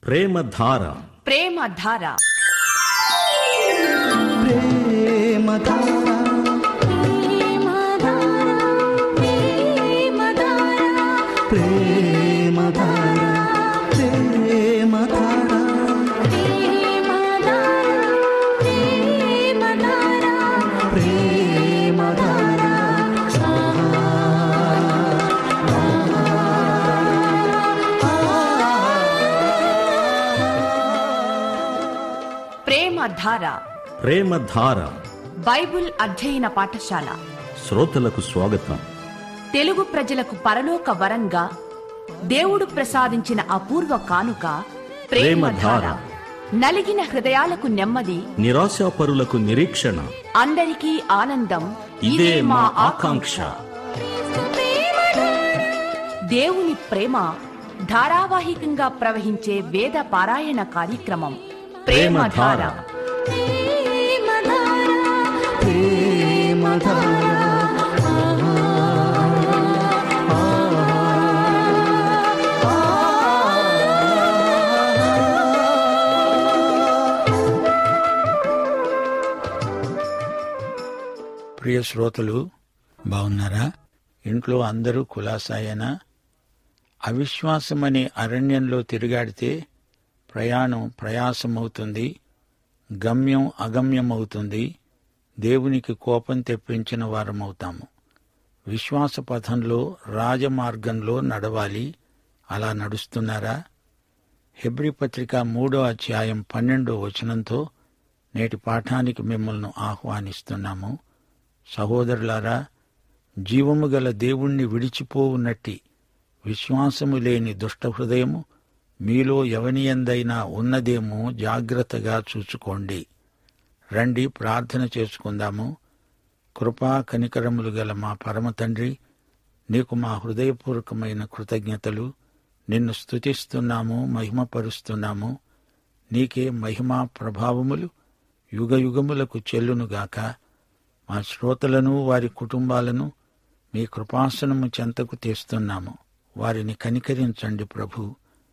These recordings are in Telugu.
ప్రేమధార ప్రేమధార ప్రేమధార ప్రేమధార బైబుల్ అధ్యయన పాఠశాల శ్రోతలకు స్వాగతం తెలుగు ప్రజలకు పరలోక వరంగా దేవుడు ప్రసాదించిన అపూర్వ కానుక ప్రేమధార ప్రేమధార. నలిగిన హృదయాలకు నెమ్మది నిరాశాపరులకు నిరీక్షణ అందరికీ ఆనందం ఇదే మా ఆకాంక్ష దేవుని ప్రేమ ధారావాహికంగా ప్రవహించే వేద పారాయణ కార్యక్రమం ప్రేమధార ప్రేమధార. ప్రియ శ్రోతలు బాగున్నారా ఇంట్లో అందరూ కులాసాయనా అవిశ్వాసమనే అరణ్యంలో తిరుగాడితే ప్రయాణం ప్రయాసమవుతుంది గమ్యం అగమ్యమవుతుంది దేవునికి కోపం తెప్పించిన వారమవుతాము విశ్వాస పథంలో రాజమార్గంలో నడవాలి అలా నడుస్తున్నారా హెబ్రి పత్రిక మూడో అధ్యాయం పన్నెండో వచనంతో నేటి పాఠానికి మిమ్మల్ని ఆహ్వానిస్తున్నాము సహోదరులారా జీవము గల దేవుణ్ణి విడిచిపోవునట్టి విశ్వాసము లేని దుష్ట హృదయము మీలో ఎవనియందైనా ఉన్నదేమో జాగ్రత్తగా చూసుకోండి రండి ప్రార్థన చేసుకుందాము కృపా కనికరములు గల మా పరమ తండ్రి నీకు మా హృదయపూర్వకమైన కృతజ్ఞతలు నిన్ను స్తుతిస్తున్నాము మహిమపరుస్తున్నాము నీకే మహిమా ప్రభావములు యుగయుగములకు చెల్లునుగాక మా శ్రోతలను వారి కుటుంబాలను మీ కృపాసనము చెంతకు తీస్తున్నాము వారిని కనికరించండి ప్రభు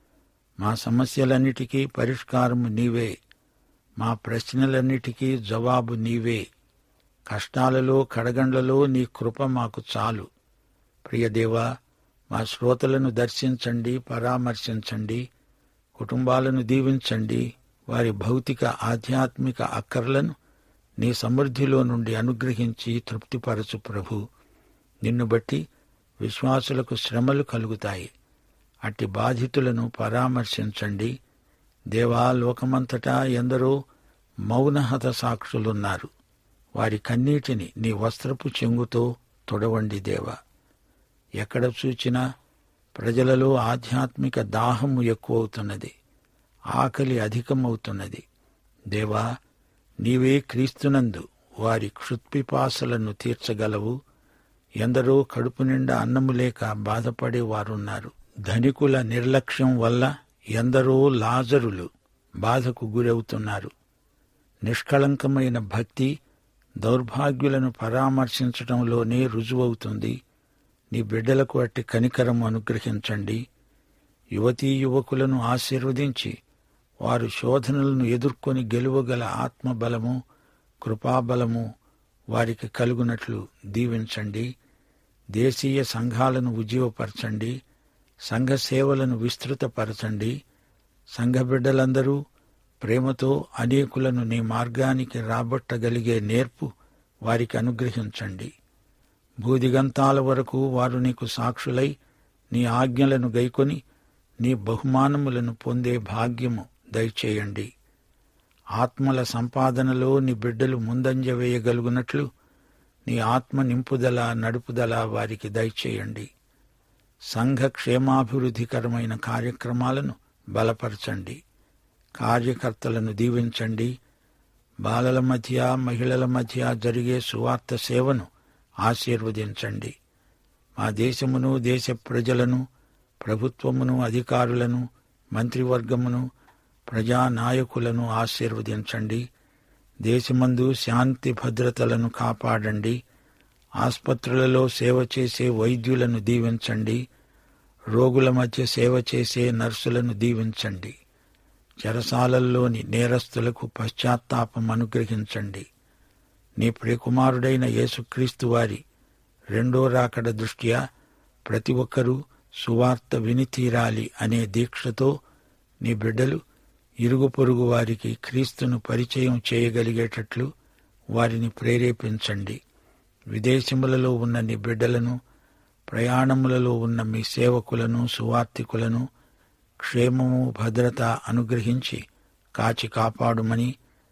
మా సమస్యలన్నిటికీ పరిష్కారము నీవే మా ప్రశ్నలన్నిటికీ జవాబు నీవే కష్టాలలో కడగండ్లలో నీ కృప మాకు చాలు ప్రియదేవా మా శ్రోతలను దర్శించండి పరామర్శించండి కుటుంబాలను దీవించండి వారి భౌతిక ఆధ్యాత్మిక అక్కర్లను నీ సమృద్ధిలో నుండి అనుగ్రహించి తృప్తిపరచు ప్రభు నిన్ను బట్టి విశ్వాసులకు శ్రమలు కలుగుతాయి అట్టి బాధితులను పరామర్శించండి దేవా లోకమంతటా ఎందరో మౌనహత సాక్షులున్నారు వారి కన్నీటిని నీ వస్త్రపు చెంగుతో తొడవండి దేవా ఎక్కడ చూచినా ప్రజలలో ఆధ్యాత్మిక దాహము ఎక్కువవుతున్నది ఆకలి అధికమవుతున్నది దేవా నీవే క్రీస్తునందు వారి క్షుత్పిపాసలను తీర్చగలవు ఎందరో కడుపు నిండా అన్నము లేక బాధపడే వారున్నారు ధనికుల నిర్లక్ష్యం వల్ల ఎందరో లాజరులు బాధకు గురవుతున్నారు నిష్కళంకమైన భక్తి దౌర్భాగ్యులను పరామర్శించడంలోనే రుజువవుతుంది నీ బిడ్డలకు అట్టి కనికరం అనుగ్రహించండి యువతీ యువకులను ఆశీర్వదించి వారు శోధనలను ఎదుర్కొని గెలువగల ఆత్మబలము కృపాబలము వారికి కలుగునట్లు దీవించండి దేశీయ సంఘాలను ఉజ్జీవపరచండి సంఘ సేవలను విస్తృతపరచండి సంఘ బిడ్డలందరూ ప్రేమతో అనేకులను నీ మార్గానికి రాబట్టగలిగే నేర్పు వారికి అనుగ్రహించండి భూదిగంతాల వరకు వారు నీకు సాక్షులై నీ ఆజ్ఞలను గైకొని నీ బహుమానములను పొందే భాగ్యము దయచేయండి ఆత్మల సంపాదనలో నీ బిడ్డలు ముందంజ వేయగలుగునట్లు నీ ఆత్మ నింపుదల నడుపుదల వారికి దయచేయండి సంఘ క్షేమాభివృద్ధికరమైన కార్యక్రమాలను బలపరచండి కార్యకర్తలను దీవించండి బాలల మధ్య మహిళల మధ్య జరిగే సువార్త సేవను ఆశీర్వదించండి మా దేశమును దేశ ప్రజలను ప్రభుత్వమును అధికారులను మంత్రివర్గమును ప్రజానాయకులను ఆశీర్వదించండి దేశమందు శాంతి భద్రతలను కాపాడండి ఆస్పత్రులలో సేవ చేసే వైద్యులను దీవించండి రోగుల మధ్య సేవ చేసే నర్సులను దీవించండి చెరసాలల్లోని నేరస్తులకు పశ్చాత్తాపం అనుగ్రహించండి నీ ప్రియకుమారుడైన యేసుక్రీస్తు వారి రెండో రాకడ దృష్ట్యా ప్రతి ఒక్కరూ సువార్త విని తీరాలి అనే దీక్షతో నీ బిడ్డలు ఇరుగు పొరుగు వారికి క్రీస్తును పరిచయం చేయగలిగేటట్లు వారిని ప్రేరేపించండి విదేశములలో ఉన్న నీ బిడ్డలను ప్రయాణములలో ఉన్న మీ సేవకులను సువార్తికులను క్షేమము భద్రత అనుగ్రహించి కాచి కాపాడుమని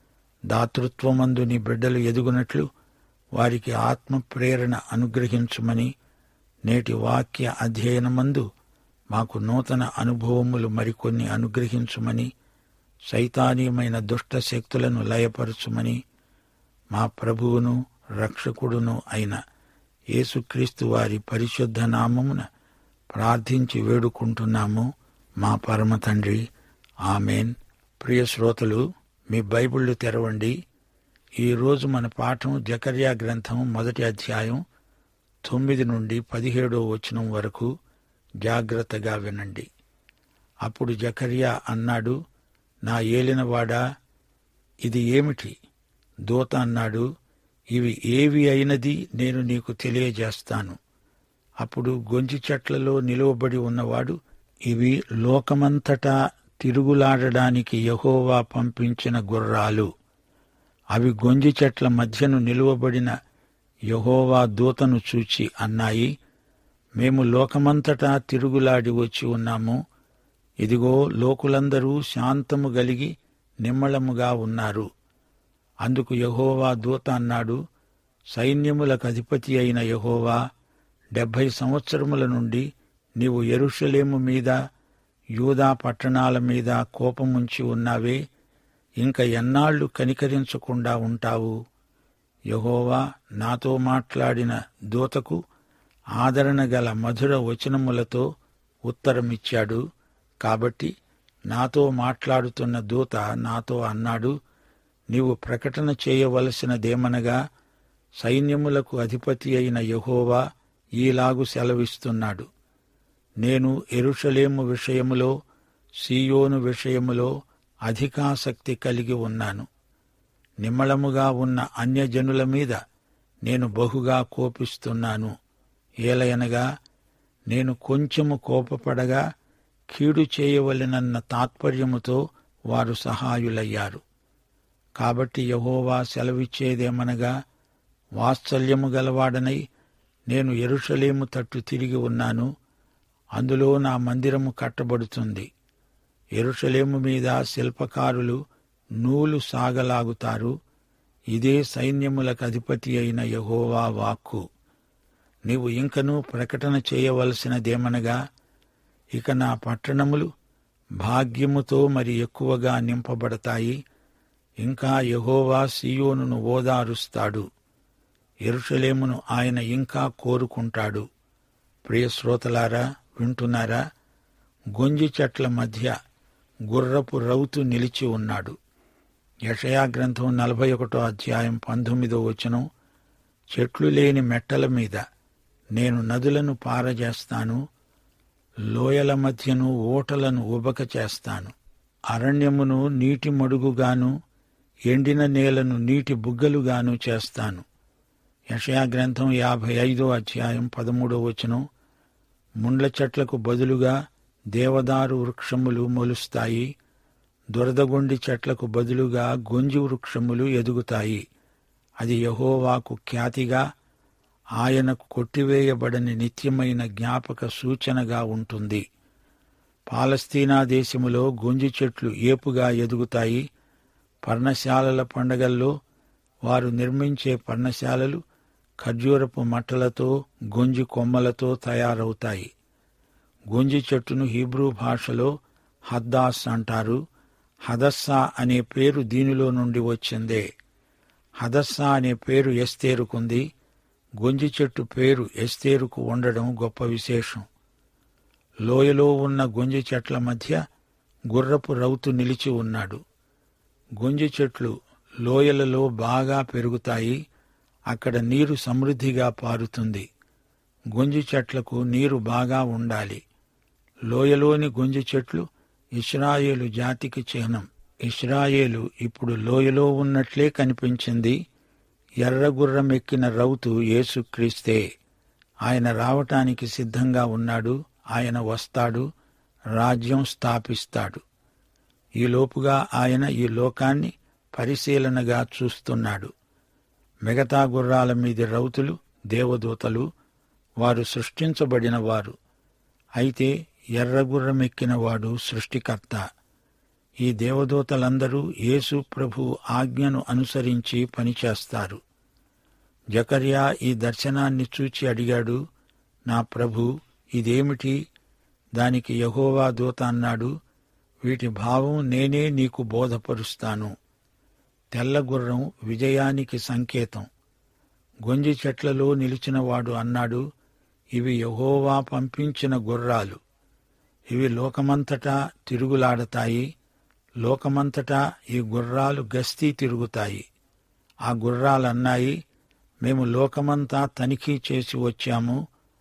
దాతృత్వమందు నీ బిడ్డలు ఎదుగునట్లు వారికి ఆత్మ ప్రేరణ అనుగ్రహించుమని నేటి వాక్య అధ్యయనమందు మాకు నూతన అనుభవములు మరికొన్ని అనుగ్రహించుమని సైతానీయమైన దుష్ట శక్తులను లయపరచుమని మా ప్రభువును రక్షకుడును అయిన యేసుక్రీస్తు వారి పరిశుద్ధ నామమున ప్రార్థించి వేడుకుంటున్నాము మా పరమ తండ్రి ఆమెన్ ప్రియ శ్రోతలు మీ బైబిళ్లు తెరవండి ఈ రోజు మన పాఠం జకర్యా గ్రంథం మొదటి అధ్యాయం తొమ్మిది నుండి పదిహేడో వచనం వరకు జాగ్రత్తగా వినండి అప్పుడు జకర్యా అన్నాడు నా ఏలినవాడా ఇది ఏమిటి దూత అన్నాడు ఇవి ఏవి అయినది నేను నీకు తెలియజేస్తాను అప్పుడు గొంజి చెట్లలో నిలువబడి ఉన్నవాడు ఇవి లోకమంతటా తిరుగులాడడానికి యహోవా పంపించిన గుర్రాలు అవి గొంజి చెట్ల మధ్యను నిలువబడిన యహోవా దూతను చూచి అన్నాయి మేము లోకమంతటా తిరుగులాడి వచ్చి ఉన్నాము ఇదిగో లోకులందరూ శాంతము గలిగి నిమ్మళముగా ఉన్నారు అందుకు యహోవా దూత అన్నాడు సైన్యములకు అధిపతి అయిన యహోవా డెబ్భై సంవత్సరముల నుండి నీవు ఎరుషలేము మీద యూదా పట్టణాల మీద కోపముంచి ఉన్నావే ఇంక ఎన్నాళ్లు కనికరించకుండా ఉంటావు యహోవా నాతో మాట్లాడిన దూతకు ఆదరణ గల మధుర వచనములతో ఉత్తరమిచ్చాడు కాబట్టి నాతో మాట్లాడుతున్న దూత నాతో అన్నాడు నీవు ప్రకటన చేయవలసినదేమనగా సైన్యములకు అధిపతి అయిన యహోవా ఈలాగు సెలవిస్తున్నాడు నేను ఎరుషలేము విషయములో సీయోను విషయములో అధికాసక్తి కలిగి ఉన్నాను నిమ్మళముగా ఉన్న అన్యజనుల మీద నేను బహుగా కోపిస్తున్నాను ఏలయనగా నేను కొంచెము కోపపడగా కీడు చేయవలెనన్న తాత్పర్యముతో వారు సహాయులయ్యారు కాబట్టి యహోవా సెలవిచ్చేదేమనగా వాత్సల్యము గలవాడనై నేను ఎరుషలేము తట్టు తిరిగి ఉన్నాను అందులో నా మందిరము కట్టబడుతుంది ఎరుషలేము మీద శిల్పకారులు నూలు సాగలాగుతారు ఇదే సైన్యములకు అధిపతి అయిన యహోవా వాక్కు నీవు ఇంకనూ ప్రకటన చేయవలసినదేమనగా ఇక నా పట్టణములు భాగ్యముతో మరి ఎక్కువగా నింపబడతాయి ఇంకా యహోవా సియోనును ఓదారుస్తాడు ఎరుషలేమును ఆయన ఇంకా కోరుకుంటాడు ప్రియ శ్రోతలారా వింటున్నారా గొంజి చెట్ల మధ్య గుర్రపు రౌతు నిలిచి ఉన్నాడు యషయా గ్రంథం నలభై ఒకటో అధ్యాయం పంతొమ్మిదో వచనం చెట్లు లేని మెట్టల మీద నేను నదులను పారజేస్తాను లోయల మధ్యను ఓటలను ఉబక చేస్తాను అరణ్యమును నీటి మడుగుగాను ఎండిన నేలను నీటి బుగ్గలుగాను చేస్తాను యషయా గ్రంథం యాభై ఐదో అధ్యాయం పదమూడో వచనం ముండ్ల చెట్లకు బదులుగా దేవదారు వృక్షములు మొలుస్తాయి దురదగొండి చెట్లకు బదులుగా గొంజి వృక్షములు ఎదుగుతాయి అది యహోవాకు ఖ్యాతిగా ఆయనకు కొట్టివేయబడని నిత్యమైన జ్ఞాపక సూచనగా ఉంటుంది పాలస్తీనా దేశములో గొంజి చెట్లు ఏపుగా ఎదుగుతాయి పర్ణశాలల పండగల్లో వారు నిర్మించే పర్ణశాలలు ఖర్జూరపు మట్టలతో గొంజి కొమ్మలతో తయారవుతాయి గొంజి చెట్టును హీబ్రూ భాషలో హద్దాస్ అంటారు హదస్సా అనే పేరు దీనిలో నుండి వచ్చిందే హదస్సా అనే పేరు ఎస్తేరుకుంది గొంజి చెట్టు పేరు ఎస్తేరుకు ఉండడం గొప్ప విశేషం లోయలో ఉన్న గొంజి చెట్ల మధ్య గుర్రపు రౌతు నిలిచి ఉన్నాడు గొంజి చెట్లు లోయలలో బాగా పెరుగుతాయి అక్కడ నీరు సమృద్ధిగా పారుతుంది గొంజి చెట్లకు నీరు బాగా ఉండాలి లోయలోని గొంజి చెట్లు ఇస్రాయేలు జాతికి చిహ్నం ఇస్రాయేలు ఇప్పుడు లోయలో ఉన్నట్లే కనిపించింది ఎర్రగుర్రం ఎక్కిన రౌతు యేసుక్రీస్తే ఆయన రావటానికి సిద్ధంగా ఉన్నాడు ఆయన వస్తాడు రాజ్యం స్థాపిస్తాడు ఈలోపుగా ఆయన ఈ లోకాన్ని పరిశీలనగా చూస్తున్నాడు మిగతా గుర్రాల మీది రౌతులు దేవదూతలు వారు సృష్టించబడిన వారు అయితే ఎర్రగుర్రమెక్కిన వాడు సృష్టికర్త ఈ దేవదూతలందరూ యేసు ప్రభు ఆజ్ఞను అనుసరించి పనిచేస్తారు జకర్యా ఈ దర్శనాన్ని చూచి అడిగాడు నా ప్రభు ఇదేమిటి దానికి యహోవా దూత అన్నాడు వీటి భావం నేనే నీకు బోధపరుస్తాను తెల్లగుర్రం విజయానికి సంకేతం గొంజి చెట్లలో నిలిచినవాడు అన్నాడు ఇవి యహోవా పంపించిన గుర్రాలు ఇవి లోకమంతటా తిరుగులాడతాయి లోకమంతటా ఈ గుర్రాలు గస్తీ తిరుగుతాయి ఆ గుర్రాలన్నాయి మేము లోకమంతా తనిఖీ చేసి వచ్చాము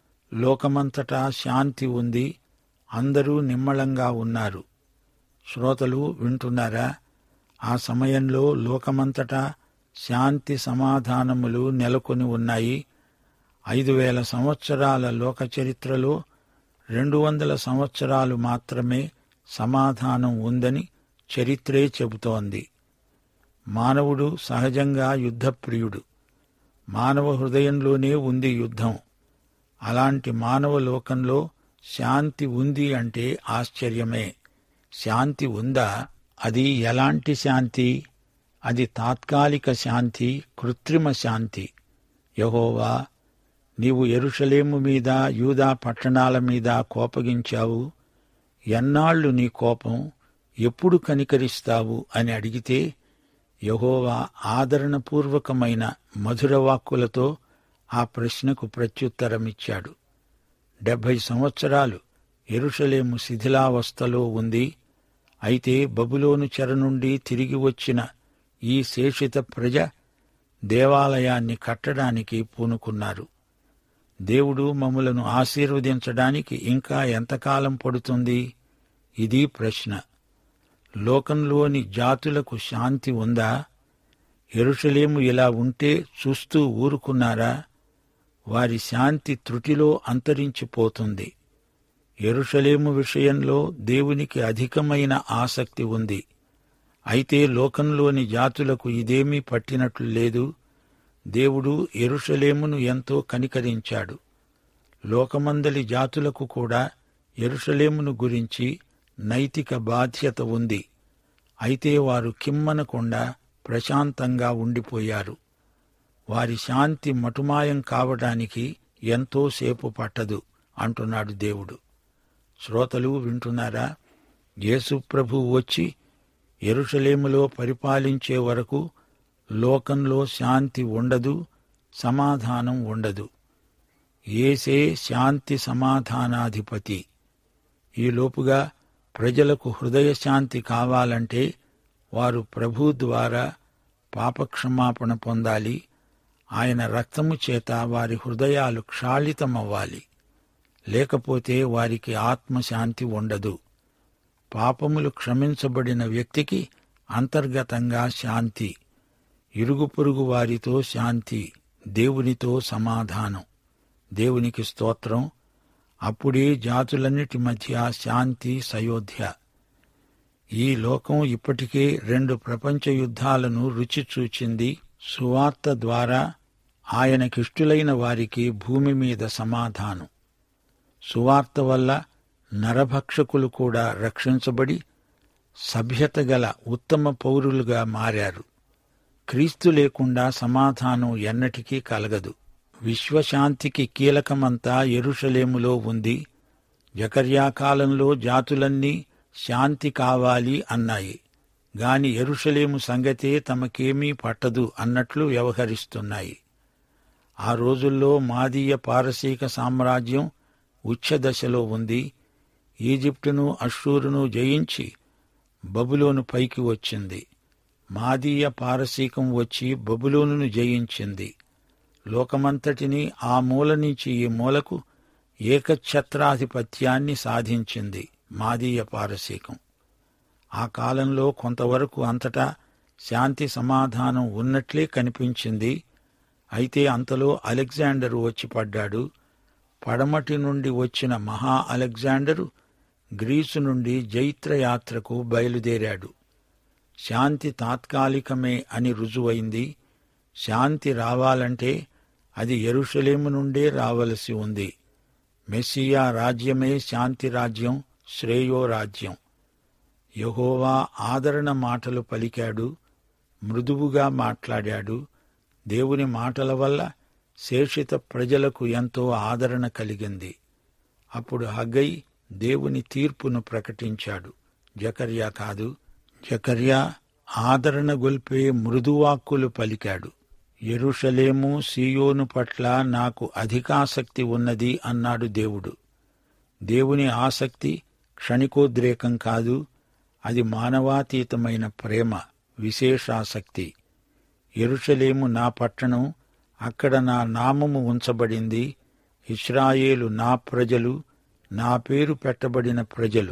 లోకమంతటా శాంతి ఉంది అందరూ నిమ్మళంగా ఉన్నారు శ్రోతలు వింటున్నారా ఆ సమయంలో లోకమంతటా శాంతి సమాధానములు నెలకొని ఉన్నాయి ఐదు వేల సంవత్సరాల లోక చరిత్రలో రెండు వందల సంవత్సరాలు మాత్రమే సమాధానం ఉందని చరిత్రే చెబుతోంది మానవుడు సహజంగా యుద్ధప్రియుడు మానవ హృదయంలోనే ఉంది యుద్ధం అలాంటి మానవ లోకంలో శాంతి ఉంది అంటే ఆశ్చర్యమే శాంతి ఉందా అది ఎలాంటి శాంతి అది తాత్కాలిక శాంతి కృత్రిమ శాంతి యహోవా నీవు ఎరుషలేము మీద యూదా పట్టణాల మీద కోపగించావు ఎన్నాళ్లు నీ కోపం ఎప్పుడు కనికరిస్తావు అని అడిగితే యహోవా ఆదరణపూర్వకమైన మధుర వాక్కులతో ఆ ప్రశ్నకు ప్రత్యుత్తరమిచ్చాడు డెబ్భై సంవత్సరాలు ఎరుషలేము శిథిలావస్థలో ఉంది అయితే బబులోను చెర నుండి తిరిగి వచ్చిన ఈ శేషిత ప్రజ దేవాలయాన్ని కట్టడానికి పూనుకున్నారు దేవుడు మమ్ములను ఆశీర్వదించడానికి ఇంకా ఎంతకాలం పడుతుంది ఇది ప్రశ్న లోకంలోని జాతులకు శాంతి ఉందా ఎరుషలేము ఇలా ఉంటే చూస్తూ ఊరుకున్నారా వారి శాంతి త్రుటిలో అంతరించిపోతుంది ఎరుషలేము విషయంలో దేవునికి అధికమైన ఆసక్తి ఉంది అయితే లోకంలోని జాతులకు ఇదేమీ పట్టినట్లు లేదు దేవుడు ఎరుషలేమును ఎంతో కనికరించాడు లోకమందలి జాతులకు కూడా ఎరుషలేమును గురించి నైతిక బాధ్యత ఉంది అయితే వారు కిమ్మనకుండా ప్రశాంతంగా ఉండిపోయారు వారి శాంతి మటుమాయం కావడానికి ఎంతో సేపు పట్టదు అంటున్నాడు దేవుడు శ్రోతలు వింటున్నారా యేసు ప్రభు వచ్చి ఎరుషలేములో పరిపాలించే వరకు లోకంలో శాంతి ఉండదు సమాధానం ఉండదు ఏసే శాంతి సమాధానాధిపతి ఈలోపుగా ప్రజలకు హృదయ శాంతి కావాలంటే వారు ప్రభు ద్వారా పాపక్షమాపణ పొందాలి ఆయన రక్తము చేత వారి హృదయాలు క్షాళితమవ్వాలి లేకపోతే వారికి ఆత్మశాంతి ఉండదు పాపములు క్షమించబడిన వ్యక్తికి అంతర్గతంగా శాంతి ఇరుగు పొరుగు వారితో శాంతి దేవునితో సమాధానం దేవునికి స్తోత్రం అప్పుడే జాతులన్నిటి మధ్య శాంతి సయోధ్య ఈ లోకం ఇప్పటికే రెండు ప్రపంచ యుద్ధాలను రుచి చూచింది సువార్త ద్వారా ఆయనకిష్టులైన వారికి భూమి మీద సమాధానం సువార్త వల్ల నరభక్షకులు కూడా రక్షించబడి సభ్యత గల ఉత్తమ పౌరులుగా మారారు క్రీస్తు లేకుండా సమాధానం ఎన్నటికీ కలగదు విశ్వశాంతికి కీలకమంతా ఎరుషలేములో ఉంది జకర్యా కాలంలో జాతులన్నీ శాంతి కావాలి అన్నాయి గాని ఎరుషలేము సంగతే తమకేమీ పట్టదు అన్నట్లు వ్యవహరిస్తున్నాయి ఆ రోజుల్లో మాదీయ పారసీక సామ్రాజ్యం ఉచ్చదశలో ఉంది ఈజిప్టును అషూరును జయించి బబులోను పైకి వచ్చింది మాదీయ పారసీకం వచ్చి బబులోనును జయించింది లోకమంతటిని ఆ మూల నుంచి ఈ మూలకు ఏకఛత్రాధిపత్యాన్ని సాధించింది మాదీయ పారసీకం ఆ కాలంలో కొంతవరకు అంతటా శాంతి సమాధానం ఉన్నట్లే కనిపించింది అయితే అంతలో అలెగ్జాండరు వచ్చి పడ్డాడు పడమటి నుండి వచ్చిన మహా అలెగ్జాండరు గ్రీసు నుండి జైత్రయాత్రకు బయలుదేరాడు శాంతి తాత్కాలికమే అని రుజువైంది శాంతి రావాలంటే అది ఎరుషలేము నుండే రావలసి ఉంది మెస్సియా రాజ్యమే శాంతి రాజ్యం శ్రేయో రాజ్యం యహోవా ఆదరణ మాటలు పలికాడు మృదువుగా మాట్లాడాడు దేవుని మాటల వల్ల శేషిత ప్రజలకు ఎంతో ఆదరణ కలిగింది అప్పుడు హగ్గై దేవుని తీర్పును ప్రకటించాడు జకర్యా కాదు జకర్యా ఆదరణ గొల్పే మృదువాక్కులు పలికాడు ఎరుషలేము సీయోను పట్ల నాకు అధికాసక్తి ఉన్నది అన్నాడు దేవుడు దేవుని ఆసక్తి క్షణికోద్రేకం కాదు అది మానవాతీతమైన ప్రేమ విశేషాసక్తి ఎరుషలేము నా పట్టణం అక్కడ నా నామము ఉంచబడింది ఇస్రాయేలు నా ప్రజలు నా పేరు పెట్టబడిన ప్రజలు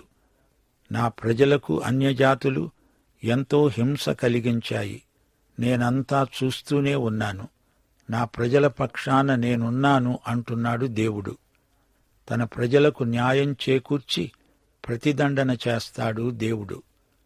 నా ప్రజలకు అన్యజాతులు ఎంతో హింస కలిగించాయి నేనంతా చూస్తూనే ఉన్నాను నా ప్రజల పక్షాన నేనున్నాను అంటున్నాడు దేవుడు తన ప్రజలకు న్యాయం చేకూర్చి ప్రతిదండన చేస్తాడు దేవుడు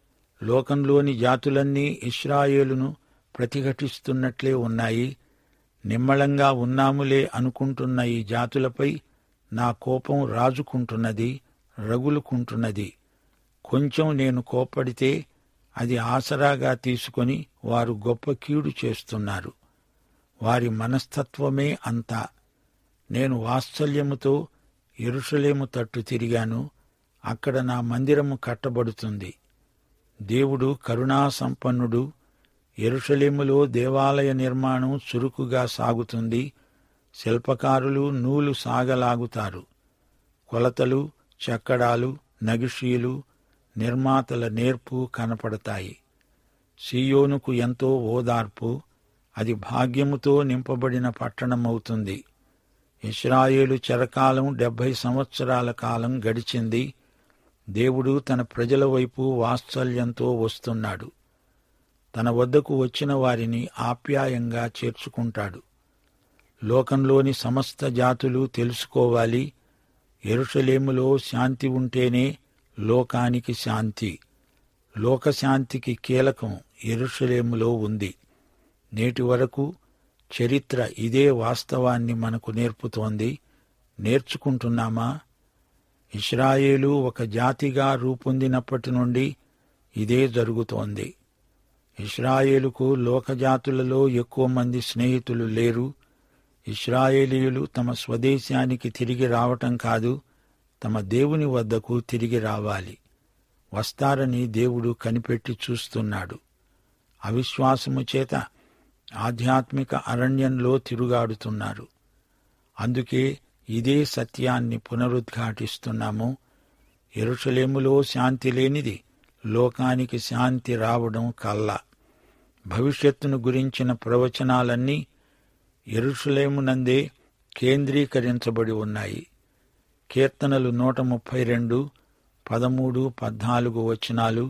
లోకంలోని జాతులన్నీ ఇస్రాయేలును ప్రతిఘటిస్తున్నట్లే ఉన్నాయి నిమ్మళంగా ఉన్నాములే అనుకుంటున్న ఈ జాతులపై నా కోపం రాజుకుంటున్నది రగులుకుంటున్నది కొంచెం నేను కోప్పడితే అది ఆసరాగా తీసుకొని వారు గొప్ప కీడు చేస్తున్నారు వారి మనస్తత్వమే అంతా నేను వాత్సల్యముతో ఎరుషలేము తట్టు తిరిగాను అక్కడ నా మందిరము కట్టబడుతుంది దేవుడు కరుణాసంపన్నుడు ఎరుషలేములో దేవాలయ నిర్మాణం చురుకుగా సాగుతుంది శిల్పకారులు నూలు సాగలాగుతారు కొలతలు చక్కడాలు నగిషీలు నిర్మాతల నేర్పు కనపడతాయి సీయోనుకు ఎంతో ఓదార్పు అది భాగ్యముతో నింపబడిన పట్టణమవుతుంది ఇస్రాయేలు చెరకాలం డెబ్బై సంవత్సరాల కాలం గడిచింది దేవుడు తన ప్రజల వైపు వాత్సల్యంతో వస్తున్నాడు తన వద్దకు వచ్చిన వారిని ఆప్యాయంగా చేర్చుకుంటాడు లోకంలోని సమస్త జాతులు తెలుసుకోవాలి ఎరుషలేములో శాంతి ఉంటేనే లోకానికి శాంతి లోకశాంతికి కీలకం ఎరుషలేములో ఉంది నేటి వరకు చరిత్ర ఇదే వాస్తవాన్ని మనకు నేర్పుతోంది నేర్చుకుంటున్నామా ఇస్రాయేలు ఒక జాతిగా రూపొందినప్పటి నుండి ఇదే జరుగుతోంది ఇస్రాయేలుకు లోకజాతులలో ఎక్కువ మంది స్నేహితులు లేరు ఇస్రాయేలీయులు తమ స్వదేశానికి తిరిగి రావటం కాదు తమ దేవుని వద్దకు తిరిగి రావాలి వస్తారని దేవుడు కనిపెట్టి చూస్తున్నాడు అవిశ్వాసము చేత ఆధ్యాత్మిక అరణ్యంలో తిరుగాడుతున్నారు అందుకే ఇదే సత్యాన్ని పునరుద్ఘాటిస్తున్నాము ఎరుషలేములో శాంతి లేనిది లోకానికి శాంతి రావడం కల్లా భవిష్యత్తును గురించిన ప్రవచనాలన్నీ ఎరుషలేమునందే కేంద్రీకరించబడి ఉన్నాయి కీర్తనలు నూట ముప్పై రెండు పదమూడు పద్నాలుగు వచనాలు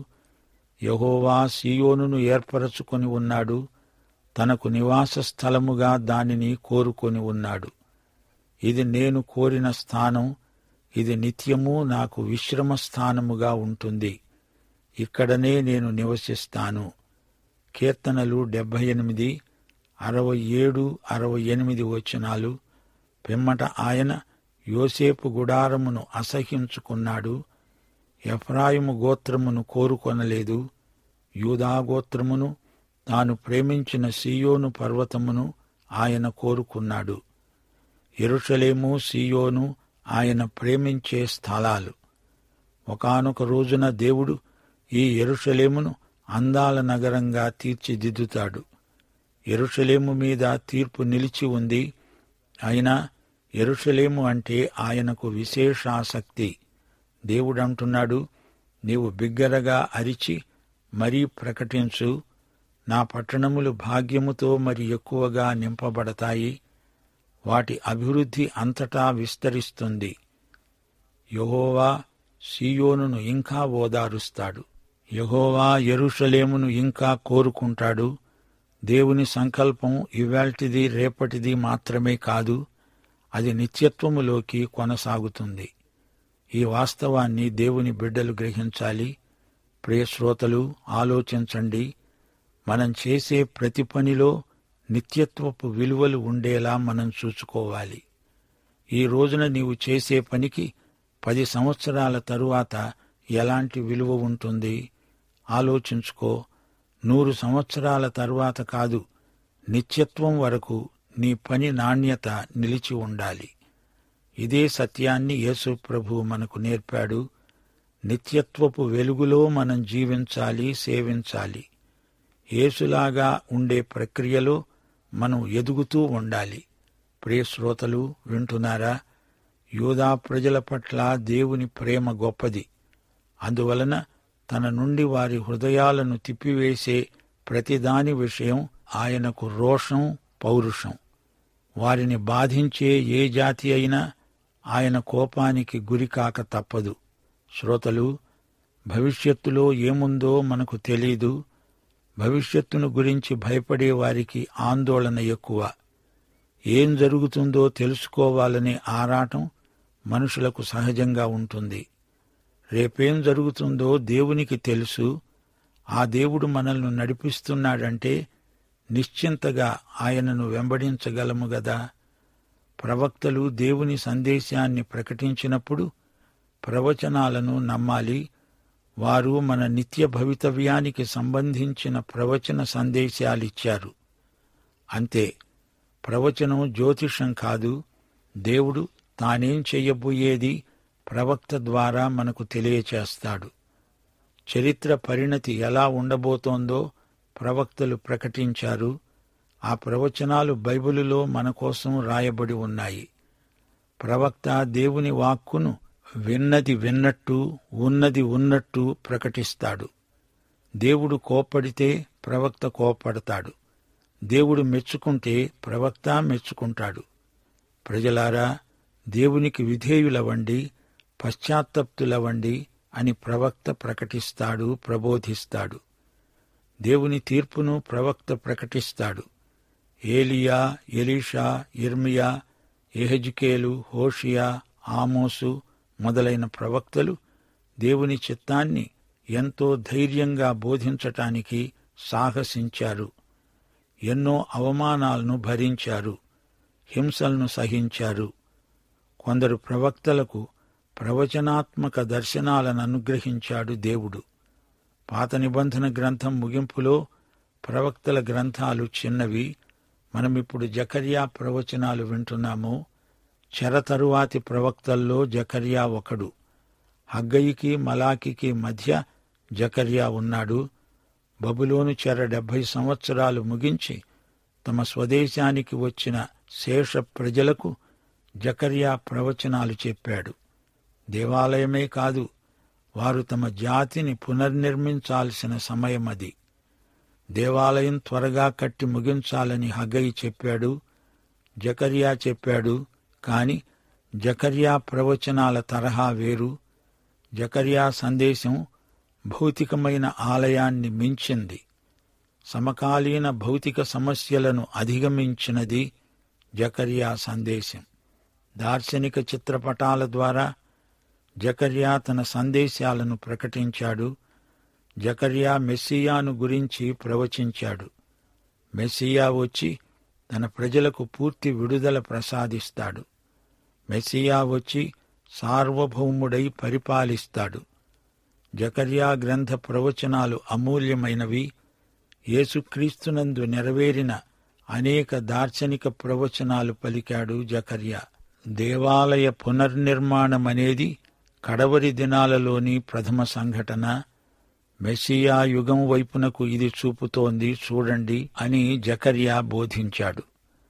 యహోవా సియోనును ఏర్పరచుకొని ఉన్నాడు తనకు నివాస స్థలముగా దానిని కోరుకొని ఉన్నాడు ఇది నేను కోరిన స్థానం ఇది నిత్యము నాకు విశ్రమ స్థానముగా ఉంటుంది ఇక్కడనే నేను నివసిస్తాను కీర్తనలు డెబ్బై ఎనిమిది అరవై ఏడు అరవై ఎనిమిది వచనాలు పిమ్మట ఆయన యోసేపు గుడారమును అసహించుకున్నాడు ఎఫ్రాయిము గోత్రమును కోరుకొనలేదు యూదా గోత్రమును తాను ప్రేమించిన సియోను పర్వతమును ఆయన కోరుకున్నాడు ఎరుషలేము సియోను ఆయన ప్రేమించే స్థలాలు ఒకానొక రోజున దేవుడు ఈ ఎరుషలేమును అందాల నగరంగా తీర్చిదిద్దుతాడు ఎరుషలేము మీద తీర్పు నిలిచి ఉంది అయినా ఎరుషలేము అంటే ఆయనకు విశేష ఆసక్తి దేవుడంటున్నాడు నీవు బిగ్గరగా అరిచి మరీ ప్రకటించు నా పట్టణములు భాగ్యముతో మరి ఎక్కువగా నింపబడతాయి వాటి అభివృద్ధి అంతటా విస్తరిస్తుంది యహోవా సీయోనును ఇంకా ఓదారుస్తాడు యహోవా యెరూషలేమును ఇంకా కోరుకుంటాడు దేవుని సంకల్పం ఇవాల్టిది రేపటిది మాత్రమే కాదు అది నిత్యత్వములోకి కొనసాగుతుంది ఈ వాస్తవాన్ని దేవుని బిడ్డలు గ్రహించాలి ప్రియ శ్రోతలు ఆలోచించండి మనం చేసే ప్రతి పనిలో నిత్యత్వపు విలువలు ఉండేలా మనం చూసుకోవాలి ఈ రోజున నీవు చేసే పనికి పది సంవత్సరాల తరువాత ఎలాంటి విలువ ఉంటుంది ఆలోచించుకో నూరు సంవత్సరాల తరువాత కాదు నిత్యత్వం వరకు నీ పని నాణ్యత నిలిచి ఉండాలి ఇదే సత్యాన్ని యేసు ప్రభు మనకు నేర్పాడు నిత్యత్వపు వెలుగులో మనం జీవించాలి సేవించాలి యేసులాగా ఉండే ప్రక్రియలో మనం ఎదుగుతూ ఉండాలి ప్రియ శ్రోతలు వింటున్నారా యూదా ప్రజల పట్ల దేవుని ప్రేమ గొప్పది అందువలన తన నుండి వారి హృదయాలను తిప్పివేసే ప్రతిదాని విషయం ఆయనకు రోషం పౌరుషం వారిని బాధించే ఏ జాతి అయినా ఆయన కోపానికి గురికాక తప్పదు శ్రోతలు భవిష్యత్తులో ఏముందో మనకు తెలీదు భవిష్యత్తును గురించి భయపడే వారికి ఆందోళన ఎక్కువ ఏం జరుగుతుందో తెలుసుకోవాలనే ఆరాటం మనుషులకు సహజంగా ఉంటుంది రేపేం జరుగుతుందో దేవునికి తెలుసు ఆ దేవుడు మనల్ని నడిపిస్తున్నాడంటే నిశ్చింతగా ఆయనను వెంబడించగలము గదా ప్రవక్తలు దేవుని సందేశాన్ని ప్రకటించినప్పుడు ప్రవచనాలను నమ్మాలి వారు మన నిత్య భవితవ్యానికి సంబంధించిన ప్రవచన సందేశాలిచ్చారు అంతే ప్రవచనం జ్యోతిషం కాదు దేవుడు తానేం చెయ్యబోయేది ప్రవక్త ద్వారా మనకు తెలియచేస్తాడు చరిత్ర పరిణతి ఎలా ఉండబోతోందో ప్రవక్తలు ప్రకటించారు ఆ ప్రవచనాలు బైబిలులో మన కోసం రాయబడి ఉన్నాయి ప్రవక్త దేవుని వాక్కును విన్నది విన్నట్టు ఉన్నది ఉన్నట్టు ప్రకటిస్తాడు దేవుడు కోప్పడితే ప్రవక్త కోప్పడతాడు దేవుడు మెచ్చుకుంటే ప్రవక్త మెచ్చుకుంటాడు ప్రజలారా దేవునికి విధేయులవండి పశ్చాత్తప్తులవండి అని ప్రవక్త ప్రకటిస్తాడు ప్రబోధిస్తాడు దేవుని తీర్పును ప్రవక్త ప్రకటిస్తాడు ఏలియా ఎలీషా ఇర్మియా ఎహెజ్కేలు హోషియా ఆమోసు మొదలైన ప్రవక్తలు దేవుని చిత్తాన్ని ఎంతో ధైర్యంగా బోధించటానికి సాహసించారు ఎన్నో అవమానాలను భరించారు హింసలను సహించారు కొందరు ప్రవక్తలకు ప్రవచనాత్మక దర్శనాలను అనుగ్రహించాడు దేవుడు పాత నిబంధన గ్రంథం ముగింపులో ప్రవక్తల గ్రంథాలు చిన్నవి మనమిప్పుడు జకర్యా ప్రవచనాలు వింటున్నాము చెర తరువాతి ప్రవక్తల్లో జకర్యా ఒకడు హగ్గయికి మలాకికి మధ్య జకర్యా ఉన్నాడు బబులోను చెర డెబ్భై సంవత్సరాలు ముగించి తమ స్వదేశానికి వచ్చిన శేష ప్రజలకు జకర్యా ప్రవచనాలు చెప్పాడు దేవాలయమే కాదు వారు తమ జాతిని పునర్నిర్మించాల్సిన సమయం అది దేవాలయం త్వరగా కట్టి ముగించాలని హగ్గయి చెప్పాడు జకర్యా చెప్పాడు కాని జకర్యా ప్రవచనాల తరహా వేరు జకర్యా సందేశం భౌతికమైన ఆలయాన్ని మించింది సమకాలీన భౌతిక సమస్యలను అధిగమించినది జకర్యా సందేశం దార్శనిక చిత్రపటాల ద్వారా జకర్యా తన సందేశాలను ప్రకటించాడు జకర్యా మెస్సియాను గురించి ప్రవచించాడు మెస్సియా వచ్చి తన ప్రజలకు పూర్తి విడుదల ప్రసాదిస్తాడు మెస్సియా వచ్చి సార్వభౌముడై పరిపాలిస్తాడు జకర్యా గ్రంథ ప్రవచనాలు అమూల్యమైనవి యేసుక్రీస్తునందు నెరవేరిన అనేక దార్శనిక ప్రవచనాలు పలికాడు జకర్యా దేవాలయ పునర్నిర్మాణమనేది కడవరి దినాలలోని ప్రథమ సంఘటన మెస్సియా యుగం వైపునకు ఇది చూపుతోంది చూడండి అని జకర్యా బోధించాడు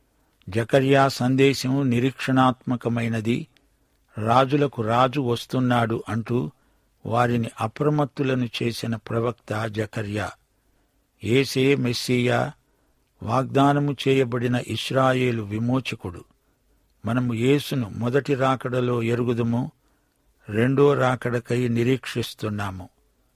జకర్యా సందేశం నిరీక్షణాత్మకమైనది రాజులకు రాజు వస్తున్నాడు అంటూ వారిని అప్రమత్తులను చేసిన ప్రవక్త జకర్యా ఏసే మెస్సియా వాగ్దానము చేయబడిన ఇస్రాయేలు విమోచకుడు మనము యేసును మొదటి రాకడలో ఎరుగుదుము రెండో రాకడకై నిరీక్షిస్తున్నాము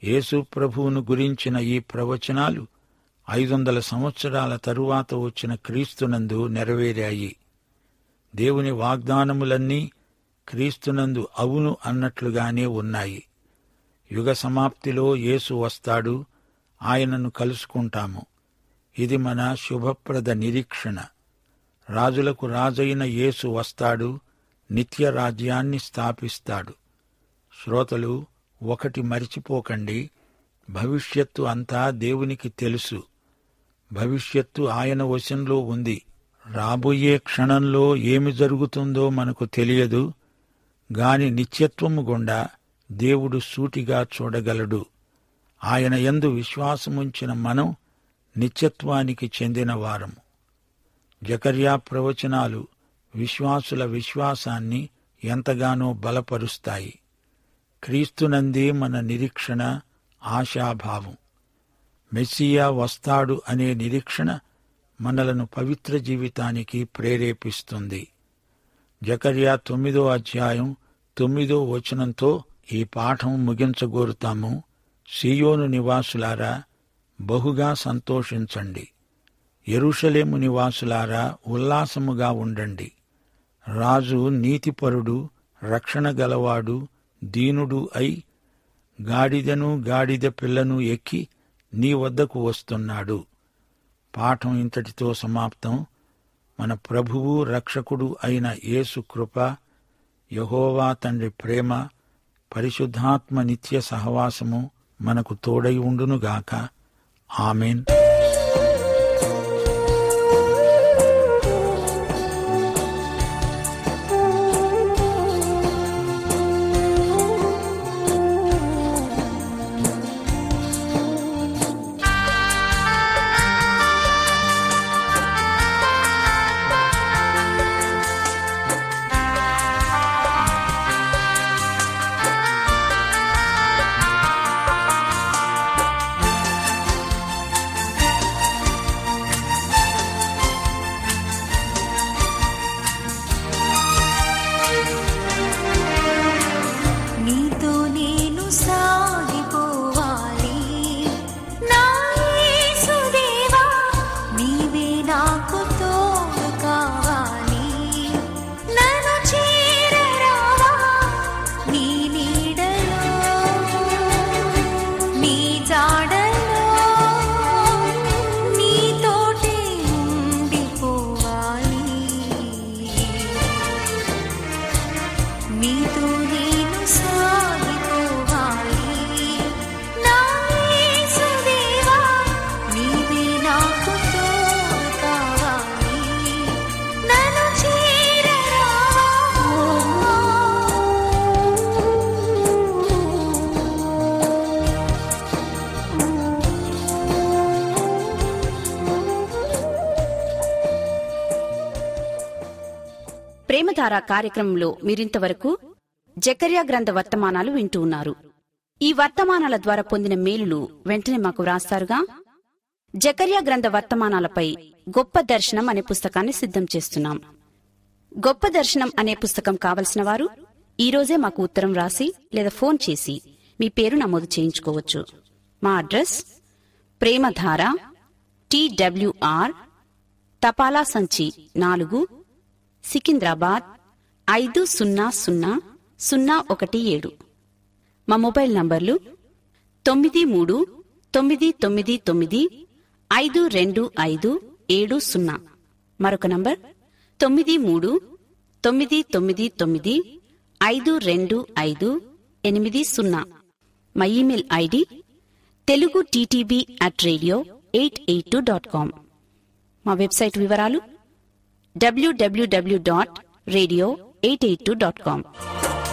యేసు ప్రభువును గురించిన ఈ ప్రవచనాలు ఐదు వందల సంవత్సరాల తరువాత వచ్చిన క్రీస్తునందు నెరవేరాయి దేవుని వాగ్దానములన్నీ క్రీస్తునందు అవును అన్నట్లుగానే ఉన్నాయి యుగ సమాప్తిలో యేసు వస్తాడు ఆయనను కలుసుకుంటాము ఇది మన శుభప్రద నిరీక్షణ రాజులకు రాజైన యేసు వస్తాడు నిత్య రాజ్యాన్ని స్థాపిస్తాడు శ్రోతలు ఒకటి మరిచిపోకండి భవిష్యత్తు అంతా దేవునికి తెలుసు భవిష్యత్తు ఆయన వశంలో ఉంది రాబోయే క్షణంలో ఏమి జరుగుతుందో మనకు తెలియదు గాని నిత్యత్వము గుండా దేవుడు సూటిగా చూడగలడు ఆయన యందు విశ్వాసముంచిన మనం నిత్యత్వానికి చెందిన వారము జకర్యా ప్రవచనాలు విశ్వాసుల విశ్వాసాన్ని ఎంతగానో బలపరుస్తాయి క్రీస్తునందే మన నిరీక్షణ ఆశాభావం మెస్సియా వస్తాడు అనే నిరీక్షణ మనలను పవిత్ర జీవితానికి ప్రేరేపిస్తుంది జకర్యా తొమ్మిదో అధ్యాయం తొమ్మిదో వచనంతో ఈ పాఠం ముగించగోరుతాము సియోను నివాసులారా బహుగా సంతోషించండి ఎరుషలేము నివాసులారా ఉల్లాసముగా ఉండండి రాజు నీతిపరుడు రక్షణ గలవాడు దీనుడు అయి గాడిదను గాడిద పిల్లను ఎక్కి నీ వద్దకు వస్తున్నాడు పాఠం ఇంతటితో సమాప్తం మన ప్రభువు రక్షకుడు అయిన యేసు కృప యహోవా తండ్రి ప్రేమ పరిశుద్ధాత్మ నిత్య సహవాసము మనకు తోడై ఉండునుగాక ఆమెన్ నీతో నేను సాగిపోవాలి నా యేసుదేవా నీవే నాకు తోడు కావాలి నన్ను చేరరావా నీ నీడలో నీ జాడలో నీతోటే ఉండిపోవాలి నీతో నేను సాగిపోవాలి నా యేసుదేవా నీవే నాకు తోడు కావాలి నన్ను ప్రేమధార కార్యక్రమంలో మీరింతవరకు జకర్యా గ్రంథ వర్తమానాలు వింటూ ఉన్నారు ఈ వర్తమానాల ద్వారా పొందిన మేలులు వెంటనే మాకు వ్రాస్తారుగా జకర్యా గ్రంథ వర్తమానాలపై గొప్ప దర్శనం అనే పుస్తకాన్ని సిద్ధం చేస్తున్నాం గొప్ప దర్శనం అనే పుస్తకం కావలసిన వారు ఈ రోజే మాకు ఉత్తరం రాసి లేదా ఫోన్ చేసి మీ పేరు నమోదు చేయించుకోవచ్చు మా అడ్రస్ ప్రేమధార టీడబ్ల్యూఆర్ తపాలా సంచి నాలుగు సికింద్రాబాద్ ఐదు సున్నా సున్నా సున్నా ఒకటి ఏడు మా మొబైల్ నంబర్లు తొమ్మిది మూడు తొమ్మిది తొమ్మిది తొమ్మిది ఐదు రెండు ఐదు ఏడు సున్నా మరొక నంబర్ తొమ్మిది మూడు తొమ్మిది తొమ్మిది తొమ్మిది ఐదు రెండు ఐదు ఎనిమిది సున్నా మా email ID Telugu TTB at radio eight eight two dot com మా వెబ్సైట్ వివరాలు W W W dot radio eight eight two dot com